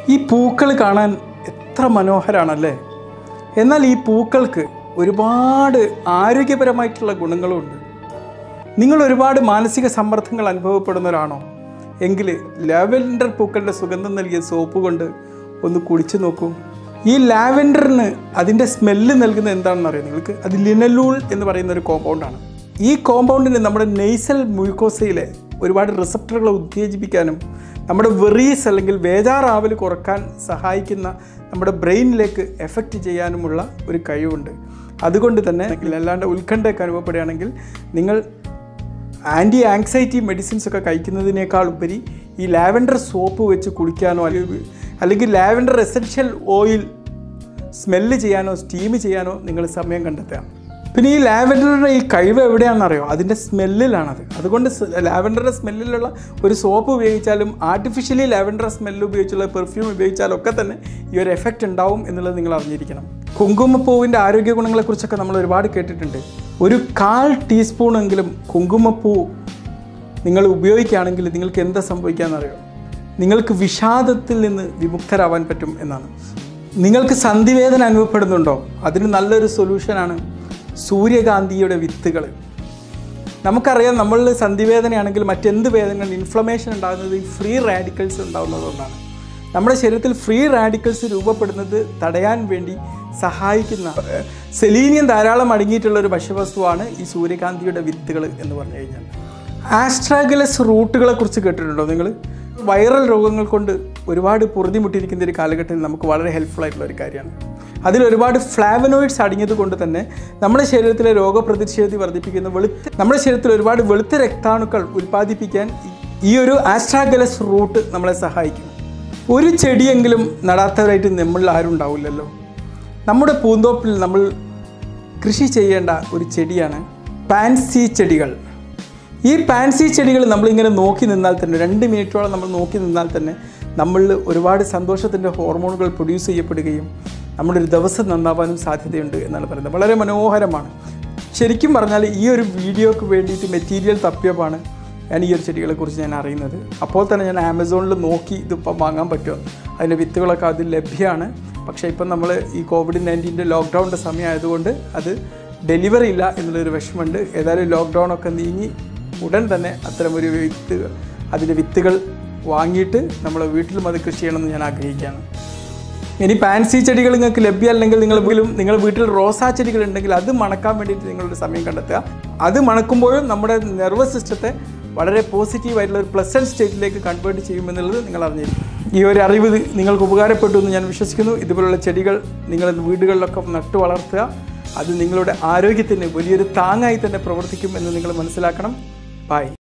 ഈ പൂക്കൾ കാണാൻ എത്ര മനോഹരമാണല്ലേ എന്നാൽ ഈ പൂക്കൾക്ക് ഒരുപാട് ആരോഗ്യപരമായിട്ടുള്ള ഗുണങ്ങളുമുണ്ട് നിങ്ങൾ ഒരുപാട് മാനസിക സമ്മർദ്ദങ്ങൾ അനുഭവപ്പെടുന്നവരാണോ എങ്കിൽ ലാവെൻഡർ പൂക്കളുടെ സുഗന്ധം നൽകിയ സോപ്പ് കൊണ്ട് ഒന്ന് കുടിച്ചു നോക്കൂ ഈ ലാവെൻഡറിന് അതിൻ്റെ സ്മെല്ല് നൽകുന്നത് എന്താണെന്ന് അറിയാം നിങ്ങൾക്ക് അത് ലിനലൂൾ എന്ന് പറയുന്ന ഒരു കോമ്പൗണ്ടാണ് ഈ കോമ്പൗണ്ടിന് നമ്മുടെ നെയ്സൽ മ്യൂക്കോസയിലെ ഒരുപാട് റിസപ്റ്ററുകളെ ഉത്തേജിപ്പിക്കാനും നമ്മുടെ വെറീസ് അല്ലെങ്കിൽ വേജാറാവൽ കുറക്കാൻ സഹായിക്കുന്ന നമ്മുടെ ബ്രെയിനിലേക്ക് എഫക്റ്റ് ചെയ്യാനുമുള്ള ഒരു കഴിവുണ്ട് അതുകൊണ്ട് തന്നെ അല്ലാണ്ട് ഉത്കണ്ഠയൊക്കെ അനുഭവപ്പെടുകയാണെങ്കിൽ നിങ്ങൾ ആൻറ്റി ആങ്സൈറ്റി മെഡിസിൻസ് ഒക്കെ കഴിക്കുന്നതിനേക്കാൾ ഉപരി ഈ ലാവൻഡർ സോപ്പ് വെച്ച് കുളിക്കാനോ അല്ലെങ്കിൽ അല്ലെങ്കിൽ ലാവൻഡർ എസൻഷ്യൽ ഓയിൽ സ്മെല്ല് ചെയ്യാനോ സ്റ്റീം ചെയ്യാനോ നിങ്ങൾ സമയം കണ്ടെത്തുക പിന്നെ ഈ ലാവൻഡറുടെ ഈ കഴിവ് എവിടെയാണെന്നറിയോ അതിൻ്റെ സ്മെല്ലിലാണത് അതുകൊണ്ട് ലാവൻഡറുടെ സ്മെല്ലിലുള്ള ഒരു സോപ്പ് ഉപയോഗിച്ചാലും ആർട്ടിഫിഷ്യലി ലാവൻഡർ സ്മെല്ല് ഉപയോഗിച്ചുള്ള പെർഫ്യൂം ഉപയോഗിച്ചാലും ഒക്കെ തന്നെ ഈ ഒരു എഫക്റ്റ് ഉണ്ടാവും എന്നുള്ളത് നിങ്ങൾ അറിഞ്ഞിരിക്കണം കുങ്കുമപ്പൂവിൻ്റെ ആരോഗ്യ ഗുണങ്ങളെക്കുറിച്ചൊക്കെ നമ്മൾ ഒരുപാട് കേട്ടിട്ടുണ്ട് ഒരു കാൽ ടീസ്പൂണെങ്കിലും കുങ്കുമപ്പൂ നിങ്ങൾ ഉപയോഗിക്കുകയാണെങ്കിൽ നിങ്ങൾക്ക് എന്താ സംഭവിക്കാമെന്നറിയോ നിങ്ങൾക്ക് വിഷാദത്തിൽ നിന്ന് വിമുക്തരാവാൻ പറ്റും എന്നാണ് നിങ്ങൾക്ക് സന്ധിവേദന അനുഭവപ്പെടുന്നുണ്ടോ അതിന് നല്ലൊരു സൊല്യൂഷനാണ് സൂര്യകാന്തിയുടെ വിത്തുകൾ നമുക്കറിയാം നമ്മൾ സന്ധിവേദനയാണെങ്കിൽ മറ്റെന്ത് വേദനകൾ ഇൻഫ്ലമേഷൻ ഉണ്ടാകുന്നത് ഈ ഫ്രീ റാഡിക്കൽസ് ഉണ്ടാകുന്നതുകൊണ്ടാണ് നമ്മുടെ ശരീരത്തിൽ ഫ്രീ റാഡിക്കൽസ് രൂപപ്പെടുന്നത് തടയാൻ വേണ്ടി സഹായിക്കുന്ന ഏഹ്, സെലീനിയം ധാരാളം അടങ്ങിയിട്ടുള്ള ഒരു ഭക്ഷ്യവസ്തുവാണ് ഈ സൂര്യകാന്തിയുടെ വിത്തുകൾ എന്ന് പറഞ്ഞു കഴിഞ്ഞാൽ ആസ്ട്രാഗലസ് റൂട്ടുകളെ കുറിച്ച് കേട്ടിട്ടുണ്ടോ നിങ്ങൾ വൈറൽ രോഗങ്ങൾ കൊണ്ട് ഒരുപാട് പൊറുതിമുട്ടിയിരിക്കുന്ന ഒരു കാലഘട്ടത്തിൽ നമുക്ക് വളരെ ഹെൽപ്ഫുൾ ആയിട്ടുള്ള ഒരു കാര്യമാണ് അതിൽ ഒരുപാട് ഫ്ലാവനോയിഡ്സ് അടങ്ങിയത് കൊണ്ട് തന്നെ നമ്മുടെ ശരീരത്തിലെ രോഗപ്രതിരോധി വർദ്ധിപ്പിക്കുന്ന വെളുത്ത നമ്മുടെ ശരീരത്തിൽ ഒരുപാട് വെളുത്ത രക്താണുക്കൾ ഉൽപ്പാദിപ്പിക്കാൻ ഈ- ഈ ഒരു ആസ്ട്രാഗലസ് റൂട്ട് നമ്മളെ സഹായിക്കും ഒരു ചെടിയെങ്കിലും നടാത്തവരായിട്ട് നമ്മളിൽ ആരും ഉണ്ടാവില്ലല്ലോ നമ്മുടെ പൂന്തോപ്പിൽ നമ്മൾ കൃഷി ചെയ്യേണ്ട ഒരു ചെടിയാണ് പാൻസി ചെടികൾ ഈ പാൻസി ചെടികൾ നമ്മളിങ്ങനെ നോക്കി നിന്നാൽ തന്നെ രണ്ട് മിനിറ്റോളം നമ്മൾ നോക്കി നിന്നാൽ തന്നെ നമ്മളിൽ ഒരുപാട് സന്തോഷത്തിൻ്റെ ഹോർമോണുകൾ പ്രൊഡ്യൂസ് ചെയ്യപ്പെടുകയും നമ്മുടെ ഒരു ദിവസം നന്നാവാനും സാധ്യതയുണ്ട് എന്നാണ് പറയുന്നത് വളരെ മനോഹരമാണ് ശരിക്കും പറഞ്ഞാൽ ഈ ഒരു വീഡിയോക്ക് വേണ്ടിയിട്ട് മെറ്റീരിയൽ തപ്പിയപ്പോഴാണ് ഞാൻ ഈ ഒരു ചെടികളെക്കുറിച്ച് ഞാൻ അറിയുന്നത് അപ്പോൾ തന്നെ ഞാൻ ആമസോണിൽ നോക്കി ഇതിപ്പം വാങ്ങാൻ പറ്റുമോ അതിൻ്റെ വിത്തുകളൊക്കെ അതിൽ ലഭ്യമാണ് പക്ഷേ ഇപ്പം നമ്മൾ ഈ കോവിഡ് നയൻറ്റീൻ്റെ ലോക്ക്ഡൗണിൻ്റെ സമയമായതുകൊണ്ട് അത് ഡെലിവറി ഇല്ല എന്നുള്ളൊരു വിഷമമുണ്ട് ഏതായാലും ലോക്ക്ഡൗൺ ഒക്കെ നീങ്ങി ഉടൻ തന്നെ അത്തരമൊരു വിത്ത് അതിൻ്റെ വിത്തുകൾ വാങ്ങിയിട്ട് നമ്മൾ വീട്ടിലും അത് കൃഷി ചെയ്യണമെന്ന് ഞാൻ ആഗ്രഹിക്കുകയാണ് ഇനി പാൻസി ചെടികൾ നിങ്ങൾക്ക് ലഭ്യമല്ലെങ്കിൽ നിങ്ങൾ വീട്ടിലും നിങ്ങൾ വീട്ടിൽ റോസാ ചെടികൾ ഉണ്ടെങ്കിൽ അത് മണക്കാൻ വേണ്ടിയിട്ട് നിങ്ങളുടെ സമയം കണ്ടെത്തുക അത് മണക്കുമ്പോഴും നമ്മുടെ നെർവസ് സിസ്റ്റത്തെ വളരെ പോസിറ്റീവായിട്ടുള്ള ഒരു പ്ലസൻറ്റ് സ്റ്റേറ്റിലേക്ക് കൺവേർട്ട് ചെയ്യുമെന്നുള്ളത് നിങ്ങൾ അറിഞ്ഞിരിക്കും ഈ ഒരു അറിവ് ഇത് നിങ്ങൾക്ക് ഉപകാരപ്പെട്ടു എന്ന് ഞാൻ വിശ്വസിക്കുന്നു ഇതുപോലുള്ള ചെടികൾ നിങ്ങൾ വീടുകളിലൊക്കെ നട്ടു വളർത്തുക അത് നിങ്ങളുടെ ആരോഗ്യത്തിന് വലിയൊരു താങ്ങായി തന്നെ പ്രവർത്തിക്കും എന്ന് നിങ്ങൾ മനസ്സിലാക്കണം ബൈ